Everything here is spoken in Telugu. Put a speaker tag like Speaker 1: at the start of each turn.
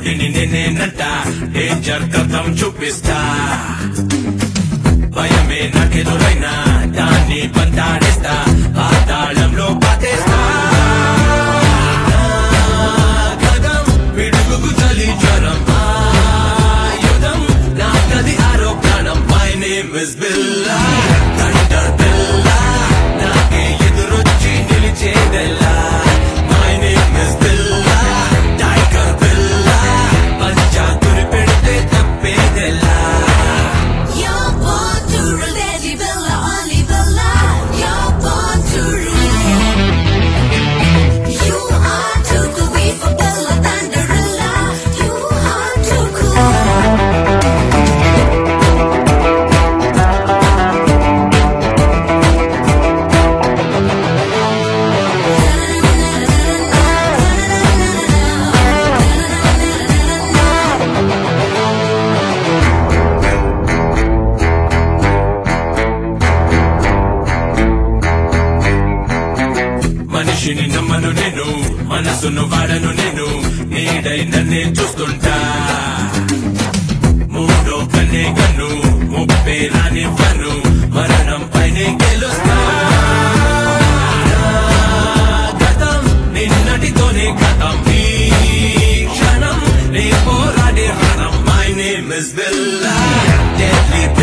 Speaker 1: పోటీని నేనేనంట డేంజర్ కథం చూపిస్తా భయమే నాకెదురైనా దాన్ని పంతాడేస్తా పాతాళంలో పాతేస్తా గదం పిడుగుకు చలి జ్వరం ఆయుధం నాకది ఆరోగ్యానం my name is Billa thunder Billa నాకే ఎదురొచ్చి నిలిచేదెల్లా my name is Billa tiger Billa పంచా గురి పెడితే తప్పేదెల్లా
Speaker 2: You're born to rule, Daddy Bella, only Bella. You're born to rule. You are too cool, we for Bella Thunderella. You are too cool.
Speaker 1: మనిషిని నమ్మను నేను మనసును వాడను నేను నీడై నన్నే చూస్తుంటా మూడో కన్నే కన్ను ముప్పే రానివ్వను మరణం పైనే గెలుస్తా గతం నిన్నటితోనే గతం ఈ క్షణం నే పోరాడే రణం my name is Billa deadly